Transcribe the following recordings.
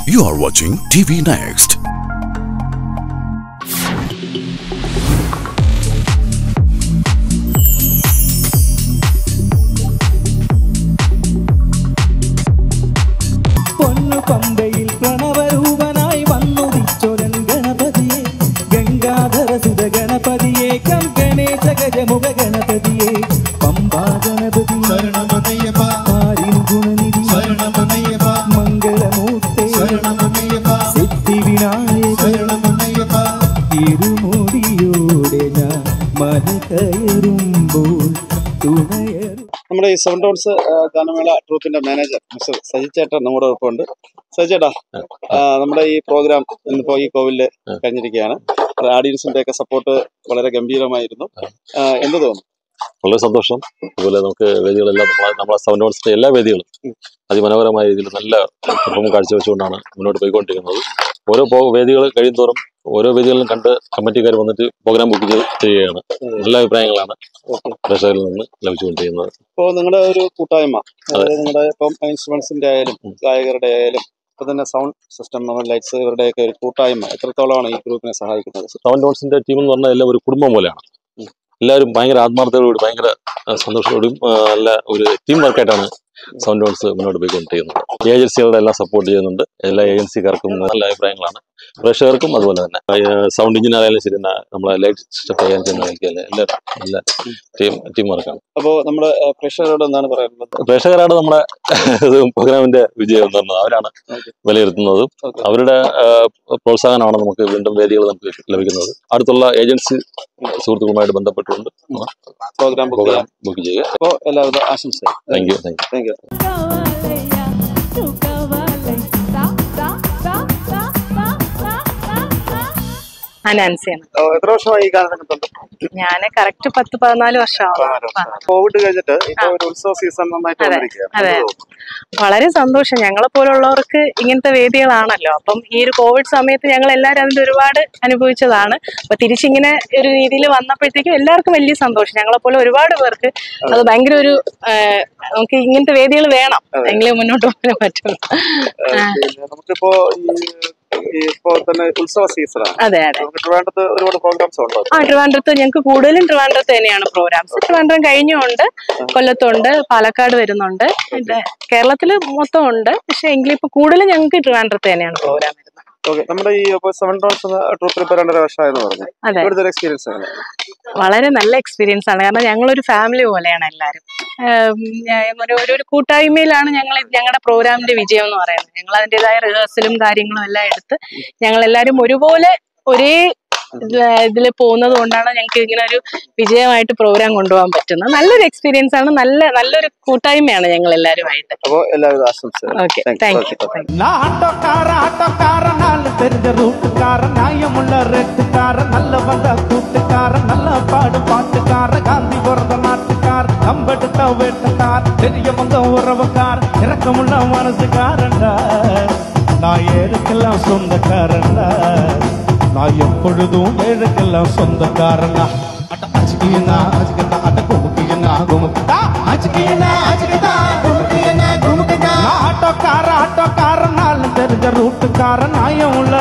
You are watching TV Next. പൊന്നു പമ്പയിൽ പ്രണവരൂപനായി വന്നുദിച്ചൊരൻ ഗണപതിയെ ഗംഗാധരസുത ഗണപതിയെ കം ഗണേശ ഗജമുഖ ഗണപതിയെ പമ്പാ ഗണപതി ശരണമയ്യപ്പ ആരിൻ ഗുണനിധി ശരണമയ്യപ്പ മംഗളമൂർത്തേ ശരണമയ്യപ്പ സിദ്ധി വിനായക ശരണമയ്യപ്പ ഇരുമുടിയോടെ ഞാൻ മല കയറുമ്പോൾ തുണയറും നമ്മുടെ ഈ സെവൻ ടൗൺസ് ഗാനമേള ട്രൂപ്പിന്റെ മാനേജർ മിസ്റ്റർ സജി ചേട്ടൻ നമ്മുടെ ഒപ്പമുണ്ട് സജി ചേട്ടാ ആ, നമ്മുടെ ഈ പ്രോഗ്രാം ഇന്നിപ്പോ ഈ കോവിലില് കഴിഞ്ഞിരിക്കുകയാണ് ആഡിയൻസിന്റെ ഒക്കെ സപ്പോർട്ട് വളരെ ഗംഭീരമായിരുന്നു ആ, എന്ത് തോന്നുന്നു വളരെ സന്തോഷം അതുപോലെ നമുക്ക് വേദികളെല്ലാം നമ്മളെ നമ്മളെ സൗണ്ട് ഹൗൺസിന്റെ എല്ലാ വേദികളും അതിമനോഹരമായ രീതിയിൽ നല്ല പെർഫോം കാഴ്ചവെച്ചുകൊണ്ടാണ് മുന്നോട്ട് പോയിക്കൊണ്ടിരിക്കുന്നത് ഓരോ പോ- വേദികൾ കഴിയുന്തോറും ഓരോ വേദികളിലും കണ്ട് കമ്മിറ്റിക്കാർ വന്നിട്ട് പ്രോഗ്രാം ബുക്ക് ചെയ്ത് ചെയ്യുകയാണ് നല്ല അഭിപ്രായങ്ങളാണ് പ്രേക്ഷകരിൽ നിന്ന് ലഭിച്ചുകൊണ്ടിരിക്കുന്നത് ഇപ്പോ നിങ്ങളുടെ ഒരു കൂട്ടായ്മ അതായത് നിങ്ങളുടെ ഇപ്പം ഇൻസ്ട്രുമെന്റ്സിന്റെ ആയാലും ഗായകരുടെ ആയാലും ഇപ്പൊ തന്നെ സൗണ്ട് സിസ്റ്റം നമ്മുടെ ലൈറ്റ്സ് ഇവരുടെയൊക്കെ ഒരു കൂട്ടായ്മ എത്രത്തോളമാണ് ഈ ഗ്രൂപ്പിനെ സഹായിക്കുന്നത് സൗണ്ട് ഹൗൺസിന്റെ ടീം എന്ന് പറഞ്ഞാൽ എല്ലാം ഒരു കുടുംബം പോലെയാണ് എല്ലാവരും ഭയങ്കര ആത്മാർത്ഥതയോടുകൂടി ഭയങ്കര ആ, സന്തോഷത്തോടും ആ, നല്ല ഒരു ടീം വർക്കായിട്ടാണ് സൗണ്ട് ഹൗൺസ് മുന്നോട്ട് പോയിക്കൊണ്ടിരിക്കുന്നത് ഏജൻസികളുടെ എല്ലാം സപ്പോർട്ട് ചെയ്യുന്നുണ്ട് എല്ലാ ഏജൻസിക്കാർക്കും നല്ല അഭിപ്രായങ്ങളാണ് പ്രേക്ഷകർക്കും അതുപോലെ തന്നെ സൗണ്ട് എഞ്ചിനീയർ ആയാലും ശരി ന- നമ്മളെ ലൈറ്റ് സിസ്റ്റം കൈകാര്യം ചെയ്യുന്ന ആൾക്കാരും എല്ലാം നല്ല ടീം ടീം വർക്കാണ് അപ്പോ നമ്മുടെ ആ, പ്രേക്ഷകരോട് എന്താണ് പറയാനുള്ളത് പ്രേക്ഷകരാണ് നമ്മുടെ ഇത് പ്രോഗ്രാമിന്റെ വിജയം എന്ന് പറഞ്ഞത് അവരാണ് Okay. വിലയിരുത്തുന്നതും Okay. അവരുടെ ആ, പ്രോത്സാഹനമാണ് നമുക്ക് വീണ്ടും വേദികൾ നമുക്ക് ലഭിക്കുന്നത് അടുത്തുള്ള ഏജൻസി സുഹൃത്തുക്കളുമായിട്ട് ബന്ധപ്പെട്ടുകൊണ്ട് പ്രോഗ്രാം ബുക്ക് പ്രോഗ്രാം ബുക്ക് ചെയ്യുക അപ്പോൾ എല്ലാവിധ ആശംസയും thank you thank you thank you Cavalleia, tu cavalleia, ta ta ta ta ta ta ta ta. ആ നാൻസിയാണ് എത്ര വർഷമായി ഈ ഗാനരംഗത്തുണ്ട് ഞാൻ കറക്റ്റ് പത്ത് പതിനാല് വർഷമാവും കോവിഡ് കഴിഞ്ഞിട്ട് ഇപ്പൊ ഒരു ഉത്സവ സീസൺ നന്നായിട്ട് അതെ, വന്നിരിക്കുകയാണ് അതെ. എന്ത് തോന്നുന്നു? വളരെ സന്തോഷം ഞങ്ങളെ പോലുള്ളവർക്ക് ഇങ്ങനത്തെ വേദികളാണല്ലോ അപ്പം ഈ ഒരു കോവിഡ് സമയത്ത് ഞങ്ങൾ എല്ലാവരും അതിന്റെ ഒരുപാട് അനുഭവിച്ചതാണ് അപ്പൊ തിരിച്ചിങ്ങനെ ഒരു രീതിയിൽ വന്നപ്പോഴത്തേക്കും എല്ലാവർക്കും വലിയ സന്തോഷം ഞങ്ങളെ പോലെ ഒരുപാട് പേർക്ക് അത് ഭയങ്കര ഒരു ആ, നമുക്ക് ഇങ്ങനത്തെ വേദികൾ വേണം എങ്കിലേ മുന്നോട്ട് പോകാൻ പറ്റുള്ളൂ ഏഹ് പിന്നെ നമുക്കിപ്പോ ഈ ഈ ഇപ്പോ തന്നെ ഉത്സവ സീസണാണ് അതെ അതെ നമുക്ക് ട്രിവാൻഡ്രത്ത് ഒരുപാട് പ്രോഗ്രാംസ് ഉണ്ടോ ആ ട്രിവാൻഡ്രത്ത് ഞങ്ങൾക്ക് കൂടുതലും ട്രിവാൻഡ്രത്ത് തന്നെയാണ് പ്രോഗ്രാംസ് ട്രിവാൻഡ്രം കഴിഞ്ഞുണ്ട് കൊല്ലത്തുണ്ട് പാലക്കാട് വരുന്നുണ്ട് പിന്നെ കേരളത്തിൽ മൊത്തം ഉണ്ട് പക്ഷെ എങ്കിലും ഇപ്പൊ കൂടുതലും ഞങ്ങൾക്ക് ട്രിവാൻഡ്രത്ത് തന്നെയാണ് പ്രോഗ്രാം വരുന്നത് ഓക്കെ നമ്മുടെ ഈ ഇപ്പൊ സെവൻ ടോൺസ് ട്രൂപ്പിൽ ഇപ്പൊ രണ്ടര വർഷമായെന്ന് പറഞ്ഞു അതെ ഇവിടുത്തെ ഒരു എക്സ്പീരിയൻസ് ആണ് വളരെ നല്ല എക്സ്പീരിയൻസ് ആണ് കാരണം ഞങ്ങളൊരു ഫാമിലി പോലെയാണ് എല്ലാവരും ഏം, ഞാൻ ഒരു ഒരു- ഒരു കൂട്ടായ്മയിലാണ് ഞങ്ങൾ ഞങ്ങളുടെ പ്രോഗ്രാമിന്റെ വിജയം എന്ന് പറയുന്നത് ഞങ്ങൾ അതിൻ്റെതായ റിഹേഴ്സലും കാര്യങ്ങളും എല്ലാം എടുത്ത് ഞങ്ങൾ എല്ലാവരും ഒരുപോലെ ഒരേ ഇതിൽ പോകുന്നത് കൊണ്ടാണ് ഞങ്ങൾക്ക് ഇങ്ങനെ ഒരു വിജയമായിട്ട് പ്രോഗ്രാം കൊണ്ടുപോകാൻ പറ്റുന്നത് നല്ലൊരു എക്സ്പീരിയൻസ് ആണ് നല്ല നല്ലൊരു കൂട്ടായ്മയാണ് ഞങ്ങൾ എല്ലാവരുമായിട്ട് അപ്പോ എല്ലാവിധ ആശംസകളും okay Thank you. Thank you Okay. Thank you நான் ஆட்டோக்கார ஆட்டோக்கார நாலு தெரிஞ்ச ரூட்டுக்கார நியாயமுள்ள ரேட்டுக்கார நல்ல வந்த கூட்டுக்கார நல்ல பாடு பாட்டுக்கார காந்தி பிறந்த நாட்டுக்கார கம்பெடுத்த வேட்டுக்கார தெரிய வந்த உறவுக்கார இறக்கமுள்ள மனசுக்காரண்டா நான் ஏழுக்கெல்லாம் சொந்தக்காரண்டா நான் எப்பொழுதும் ஏழுக்கெல்லாம் சொந்தக்காரண்டா அட அச்சுக்கியனா அச்சுக்கிட்டா அட குமுக்கியனா குமுக்கிட்டா அச்சுக்கியனா அச்சுக்கிட்டா குமுக்கியனா குமுக்கிட்டா நான் ஆட்டோக்கார ஆட்டோக்கார நாலு தெரிஞ்ச ரூட்டுக்கார நாயம் உள்ள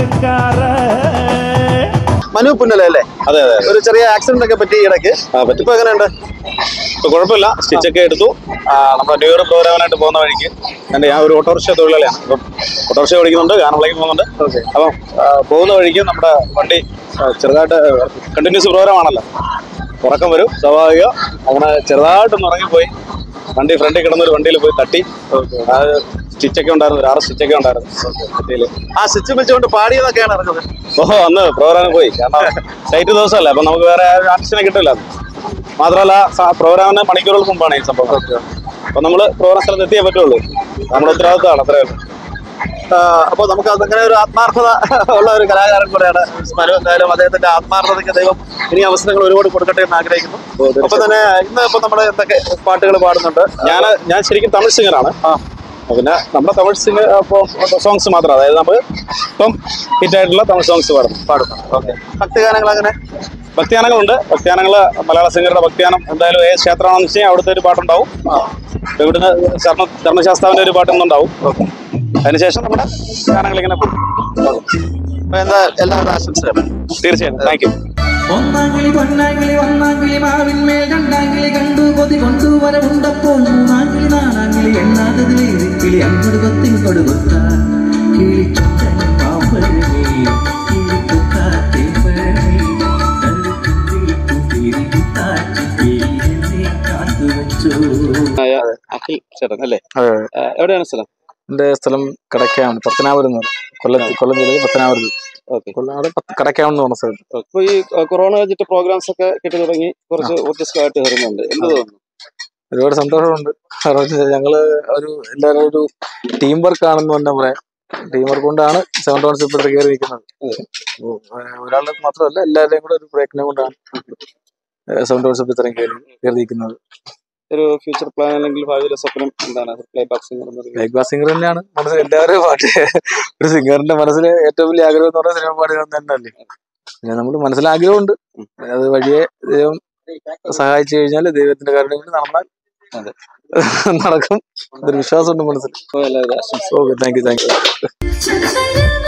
ரேட்டுக்கார മനു പുന്നല അല്ലേ അതെ അതെ ഒരു ചെറിയ ആക്സിഡന്റ് ഒക്കെ പറ്റി ഇടയ്ക്ക് ഇപ്പൊ എങ്ങനെയുണ്ട് ഇപ്പൊ കുഴപ്പമില്ല സ്റ്റിച്ചൊക്കെ എടുത്തു ആ, നമ്മുടെ ന്യൂ ഇയർ പ്രോഗ്രാമിനായിട്ട് പോകുന്ന വഴിക്ക് എൻ്റെ ഞാൻ ഒരു ഓട്ടോറിക്ഷ തൊഴിലാളിയാണ് അപ്പം ഓട്ടോറിക്ഷ ഓടിക്കുന്നുണ്ട് ഗാനമേളയ്ക്ക് പോകുന്നുണ്ട് അപ്പം ആ, പോകുന്ന വഴിക്ക് നമ്മുടെ വണ്ടി ആ, ചെറുതായിട്ട് കണ്ടിന്യൂസ് പ്രോഗ്രാം ആണല്ലോ ഉറക്കം വരും സ്വാഭാവികം അങ്ങനെ ചെറുതായിട്ടൊന്ന് ഉറങ്ങിപ്പോയി വണ്ടി ഫ്രണ്ടിൽ കിടന്ന ഒരു വണ്ടിയിൽ പോയി തട്ടി അത് സ്റ്റിച്ചൊക്കെ ഉണ്ടായിരുന്നു ഒരു ആറ് സ്റ്റിച്ചൊക്കെ ഉണ്ടായിരുന്നു വണ്ടിയില് ആ സ്വിച്ച് വെച്ചുകൊണ്ട് പാടിയതൊക്കെയാണ് ഇറങ്ങുന്നത് ഓഹോ അന്ന് പ്രോഗ്രാമിൽ പോയി കാരണം ടൈറ്റ് ദിവസമല്ലേ അപ്പൊ നമുക്ക് വേറെ ആർട്ടിസ്റ്റിനെ കിട്ടില്ല മാത്രമല്ല സ- പ്രോഗ്രാമിന് മണിക്കൂറുകൾക്ക് മുമ്പാണ് ഈ സംഭവം അപ്പൊ നമ്മള് പ്രോഗ്രാം സ്ഥലത്ത് എത്തിയേ പറ്റുള്ളൂ നമ്മുടെ ഉത്തരവാദിത്തമാണ് അത്രേ ഉള്ളൂ അപ്പൊ നമുക്ക് അതങ്ങനെ ഒരു ആത്മാർത്ഥത ഉള്ള ഒരു കലാകാരൻ കൂടെയാണ് മനു എന്തായാലും അദ്ദേഹത്തിന്റെ ആത്മാർത്ഥതയ്ക്ക് ദൈവം ഇനി അവസരങ്ങൾ ഒരുപാട് കൊടുക്കട്ടെ എന്ന് ആഗ്രഹിക്കുന്നു അപ്പൊ തന്നെ ഇന്ന് ഇപ്പൊ നമ്മൾ എന്തൊക്കെ പാട്ടുകൾ പാടുന്നുണ്ട് ഞാൻ ഞാൻ ശരിക്കും തമിഴ് സിംഗറാണ് പിന്നെ നമ്മുടെ തമിഴ് സിംഗർ സോങ്സ് മാത്രം അതായത് നമുക്ക് ഇപ്പം ഹിറ്റായിട്ടുള്ള തമിഴ് സോങ്സ് പാടുന്നു പാടുന്നു ഓക്കെ ഭക്തിഗാനങ്ങൾ അങ്ങനെ ഭക്തിയാനങ്ങളുണ്ട് ഭക്തിയാനങ്ങള് മലയാള സിംഗറുടെ ഭക്തിയാനം എന്തായാലും ഏത് ക്ഷേത്രമാണെന്ന് വെച്ചാൽ അവിടുത്തെ ഒരു പാട്ടുണ്ടാവും ഇപ്പൊ ഇവിടുന്ന് ശർമ്മ ധർമ്മശാസ്താവിന്റെ ഒരു പാട്ട് ഇന്നുണ്ടാവും അതിനുശേഷം നമ്മുടെ ഗാനങ്ങൾ ഇങ്ങനെ പോകും അപ്പൊ എന്താ എല്ലാവരും ആശംസകളും തീർച്ചയായും താങ്ക് യു ഒന്നാങ്കിളി പൊന്നാങ്കിളി ഒന്നാങ്കിളി മാവിന്മേൽ രണ്ടാങ്കിളി കണ്ടു കൊതി കൊണ്ടുവരവുണ്ടപ്പോൾ മൂന്നാങ്കിളി നാലാങ്കിളി എണ്ണാതതിലെ കിളി അങ്ങോട്ട് കൊത്തി കൊടുകൊത്ത കിളിച്ചൊട്ടൻ പാമ്പഴമേ കിളിക്കൊത്താത്തെ പഴമേ കാത്തുവച്ചു അഖിൽ ചേട്ടൻ അല്ലേ അതെ ആ, എവിടെയാണ് സ്ഥലം എന്റെ സ്ഥലം കടക്കാണ് പത്തനാപുരം എന്ന് പറയും കൊല്ലത്ത് കൊല്ലം ജില്ലയിൽ പത്തനാപുരത്ത് ഓക്കെ കൊല്ലം അവിടെ പത്ത് കടക്കാവെന്ന് എന്ന് പറഞ്ഞ സ്ഥലത്ത് ഇപ്പൊ ഈ കൊറോണ വെച്ചിട്ട് പ്രോഗ്രാംസ് ഒക്കെ കിട്ടി തുടങ്ങി കുറച്ച് ഊർജ്ജസ്വമായിട്ട് വരുന്നുണ്ട് എന്ത് തോന്നുന്നു ഒരുപാട് സന്തോഷമുണ്ട് കാരണം വെച്ചാൽ ഞങ്ങള് ഒരു എല്ലാവരും ഒരു ടീം വർക്ക് ആണെന്ന് തന്നെ പറയാം ടീം വർക്ക് കൊണ്ടാണ് സെവൻ ടോൺസ് ഇപ്പോഴത്തെ കയറി നിൽക്കുന്നത് അപ്പോ, ഏഹ്, ഒരാളുടെ മാത്രമല്ല എല്ലാവരുടെയും കൂടെ ഒരു പ്രയത്നം കൊണ്ടാണ് സെവൻ ടോൺസ് ഇപ്പൊ ഇത്രയും കയറി കയറി നിൽക്കുന്നത് ഒരു ഫ്യൂച്ചർ പ്ലാൻ അല്ലെങ്കിൽ ഭാവിയിലെ സ്വപ്നം എന്താണ് പ്ലേ ബാക്ക് സിംഗർ എന്ന് പറയുന്നത് ബേക്ക് ബാ സിംഗർ തന്നെയാണ് മനസ്സിൽ എല്ലാവരുടെയും പാട്ട് ഒരു സിംഗറിന്റെ മനസ്സിലെ ഏറ്റവും വലിയ ആഗ്രഹം എന്ന് പറഞ്ഞാൽ സിനിമ പാടുക എന്ന് തന്നെയല്ലേ പിന്നെ നമ്മൾ മനസ്സിൽ ആഗ്രഹമുണ്ട് അത് വഴിയെ ദൈവം സഹായിച്ചു കഴിഞ്ഞാൽ ദൈവത്തിന്റെ കാര്യം കൊണ്ട് നടന്നാൽ അതെ. നടക്കും അതൊരു വിശ്വാസമുണ്ട് മനസ്സിൽ അപ്പൊ എല്ലാവരും ആശംസ okay thank you thank you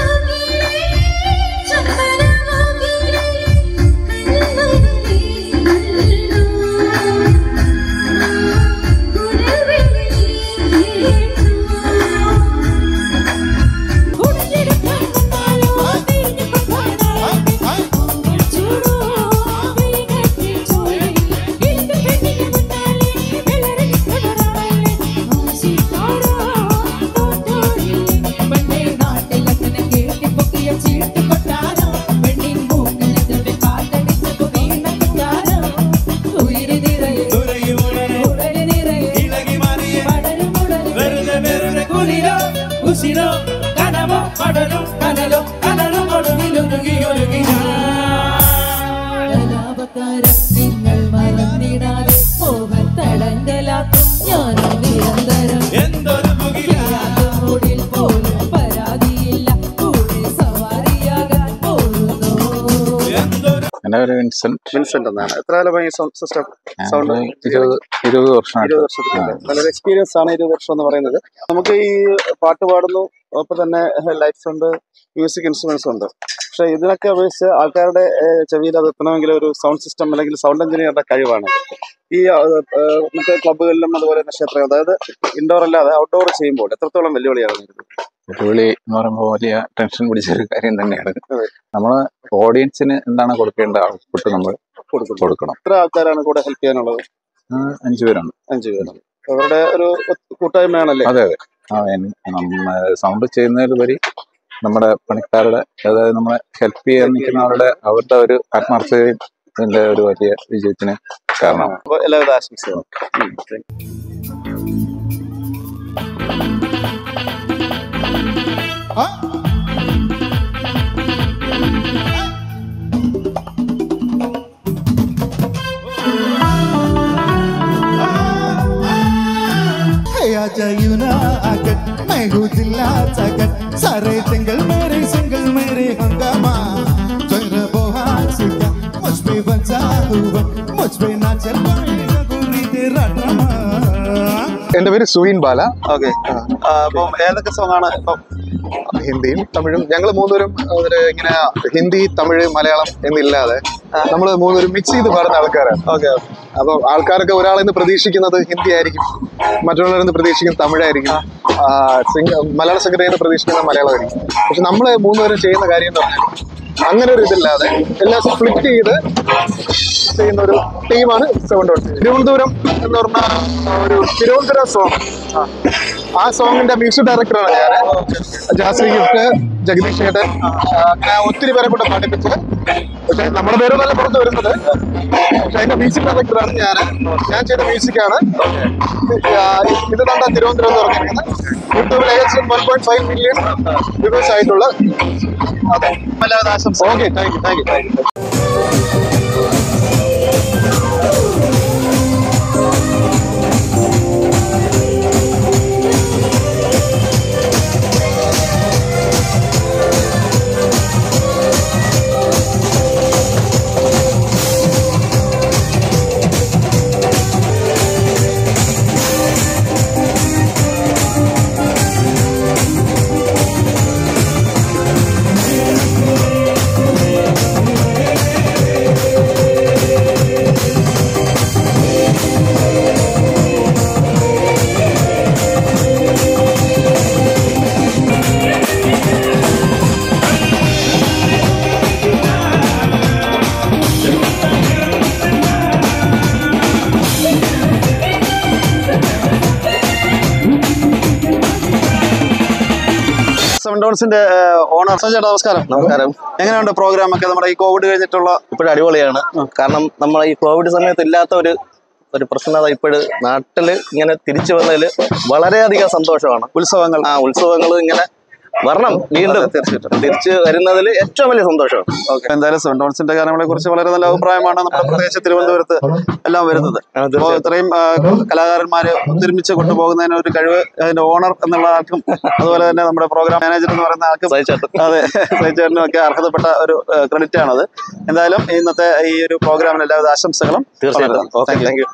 നിങ്ങൾ മറന്നിടാതെ മോഹത്തടങ്കലാക്കും ഞാനും നിരന്തരം മൂടിൽ പോലും പരാതിയില്ല കൂടെ സവാരിയാകാൻ പോകുന്നു എന്റെ പേര് വിൻസെന്റ് വിൻസെന്റ് എന്നാണ് എത്ര കാലമായി സൗണ്ട് സിസ്റ്റം സൗണ്ട് ഞങ്ങള് ഇരുപത് ഇരുപത് വർഷമായിട്ട് ഇരുപത് വർഷത്തിന്റെ നല്ലൊരു എക്സ്പീരിയൻസ് ആണ് ഇരുപത് വർഷം എന്ന് പറയുന്നത് നമുക്ക് ഈ പാട്ട് പാടുന്നു ഒപ്പം തന്നെ ലൈറ്റ്സ് ഉണ്ട് മ്യൂസിക് ഇൻസ്ട്രുമെന്റ്സ് ഉണ്ട് പക്ഷെ ഇതിനൊക്കെ അപേക്ഷിച്ച് ആൾക്കാരുടെ ഏഹ്, ചെവിയിൽ അത് എത്തണമെങ്കിൽ ഒരു സൗണ്ട് സിസ്റ്റം അല്ലെങ്കിൽ സൗണ്ട് എഞ്ചിനീയറുടെ കഴിവാണ് ഈ ആ, ഏഹ്, മറ്റേ ക്ലബ്ബുകളിലും അതുപോലെ തന്നെ ക്ഷേത്രം അതായത് ഇൻഡോർ അല്ലാതെ ഔട്ട്ഡോർ ചെയ്യുമ്പോൾ എത്രത്തോളം വെല്ലുവിളിയാണ് ഇത്? വെല്ലുവിളി എന്ന് പറയുമ്പോൾ വലിയ ടെൻഷൻ പിടിച്ച ഒരു കാര്യം തന്നെയാണ് അതെ. നമ്മള് ഓഡിയൻസിന് എന്താണ് കൊടുക്കേണ്ട ഔട്ട്പുട്ട് നമ്മൾ കൊടുക്കുന്നു കൊടുക്കണം എത്ര ആൾക്കാരാണ് കൂടെ ഹെൽപ്പ് ചെയ്യാനുള്ളത് ആ, അഞ്ചു പേരുണ്ട് അഞ്ചു പേരാണ് അവരുടെ ഒരു കൂട്ടായ്മയാണല്ലേ അതെ അതെ ആ എൻ- നമ്മ സൗണ്ട് ചെയ്യുന്നതിലുപരി നമ്മുടെ പണിക്കാരുടെ അതായത് നമ്മളെ ഹെൽപ്പ് ചെയ്യാൻ നിൽക്കുന്നവരുടെ അവരുടെ ഒരു ആത്മാർത്ഥതയും ഇതിന്റെ ഒരു വലിയ വിജയത്തിന് കാരണമാണ് അപ്പൊ എല്ലാവിധ ആശംസകളും ഉം, thank you. है आजा यूना आगट मैं हूँ दिल्ला चागट सारे जंगल मेरे जंगल मेरे हंगामा जरा बोहार सीधा मुझ पे बचा हुआ मुझ पे नाचल पड़ेगा गोरी तेरा ड्रामा എന്റെ പേര് സുവീൻ ബാല ഓക്കെ അപ്പം ഏതൊക്കെ സോങ് ആണ് ഇപ്പം ഹിന്ദിയും തമിഴും ഞങ്ങൾ മൂന്നുപേരും ഒരു ഇങ്ങനെ ഹിന്ദി തമിഴ് മലയാളം എന്നില്ലാതെ നമ്മൾ മൂന്നുപേരും മിക്സ് ചെയ്ത് പാടുന്ന ആൾക്കാരാണ് ഓക്കെ അപ്പൊ ആൾക്കാരൊക്കെ ഒരാളിൽ നിന്ന് പ്രതീക്ഷിക്കുന്നത് ഹിന്ദി ആയിരിക്കും മറ്റുള്ളവരിൽ നിന്ന് പ്രതീക്ഷിക്കുന്നത് തമിഴായിരിക്കും ആ, സിംഗ് മലയാള സെക്രട്ടറിയിൽ നിന്ന് പ്രതീക്ഷിക്കുന്നത് മലയാളമായിരിക്കും പക്ഷെ നമ്മൾ മൂന്നുപേരും ചെയ്യുന്ന കാര്യം എന്ന് പറഞ്ഞാൽ അങ്ങനെ ഒരു ഇതില്ലാതെ എല്ലാം സ്പ്ലിറ്റ് ചെയ്ത് ചെയ്യുന്ന ഒരു ടീമാണ് സെവൻ ഡോട്ട് തിരുവനന്തപുരം എന്ന് പറഞ്ഞ ഒരു തിരുവനന്തപുരം സോങ് ആ സോങ്ങിന്റെ മ്യൂസിക് ഡയറക്ടറാണ് ഞാൻ ജാസ്രി ഗിഫ്റ്റ് ജഗദീഷ് ചേട്ടൻ ആ, അങ്ങനെ ഒത്തിരി പേരെ കൊണ്ട് പഠിപ്പിച്ച് പക്ഷെ നമ്മുടെ പേര് നല്ല പുറത്ത് വരുന്നത് പക്ഷെ അതിന്റെ മ്യൂസിക് ഡയറക്ടറാണ് ഞാൻ ഞാൻ ചെയ്ത മ്യൂസിക്കാണ് ഇത് കണ്ട തിരുവനന്തപുരം എന്ന് പറഞ്ഞിരിക്കുന്നത് യൂട്യൂബിൽ ഏകദേശം one point five million viewers ആയിട്ടുള്ള അതെ എല്ലാവിധ ആശംസ okay thank you thank you thank you हाँ സെവൻ ഡോൺസിന്റെ ഓണർ ചേട്ടാ നമസ്കാരം നമസ്കാരം എങ്ങനെയുണ്ട് പ്രോഗ്രാം ഒക്കെ നമ്മുടെ ഈ കോവിഡ് കഴിഞ്ഞിട്ടുള്ള ഇപ്പോഴും അടിപൊളിയാണ് കാരണം നമ്മൾ ഈ കോവിഡ് സമയത്ത് ഇല്ലാത്ത ഒരു ഒരു പ്രശ്നത ഇപ്പോഴ് നാട്ടില് ഇങ്ങനെ തിരിച്ചു വന്നതിൽ വളരെയധികം സന്തോഷമാണ് ഉത്സവങ്ങൾ ആ ഉത്സവങ്ങൾ ഇങ്ങനെ വരണം വീണ്ടും തീർച്ചയായിട്ടും തിരിച്ചു വരുന്നതിൽ ഏറ്റവും വലിയ സന്തോഷം ഓക്കെ എന്തായാലും സെവൻ ഡോൺസിന്റെ ഗാനങ്ങളെ കുറിച്ച് വളരെ നല്ല അഭിപ്രായമാണ് നമ്മുടെ പ്രദേശ തിരുവനന്തപുരത്ത് എല്ലാം വരുന്നത് അപ്പോൾ ഇത്രയും ആ, കലാകാരന്മാരെ ഒത്തൊരുമിച്ച് കൊണ്ടുപോകുന്നതിന് ഒരു കഴിവ് അതിന്റെ ഓണർ എന്നുള്ള ആൾക്കും അതുപോലെ തന്നെ നമ്മുടെ പ്രോഗ്രാം മാനേജർ എന്ന് പറയുന്ന ആൾക്കും അതെ സഹിച്ചേട്ടനും ഒക്കെ അർഹതപ്പെട്ട ഒരു ക്രെഡിറ്റ് ആണത് എന്തായാലും ഇന്നത്തെ ഈ ഒരു പ്രോഗ്രാമിന് എല്ലാവിധ ആശംസകളും തീർച്ചയായിട്ടും. ഓക്കെ Okay, താങ്ക് യു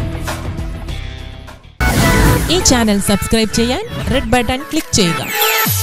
ഈ ചാനൽ സബ്സ്ക്രൈബ് ചെയ്യാൻ റെഡ് ബട്ടൺ ക്ലിക്ക് ചെയ്യുക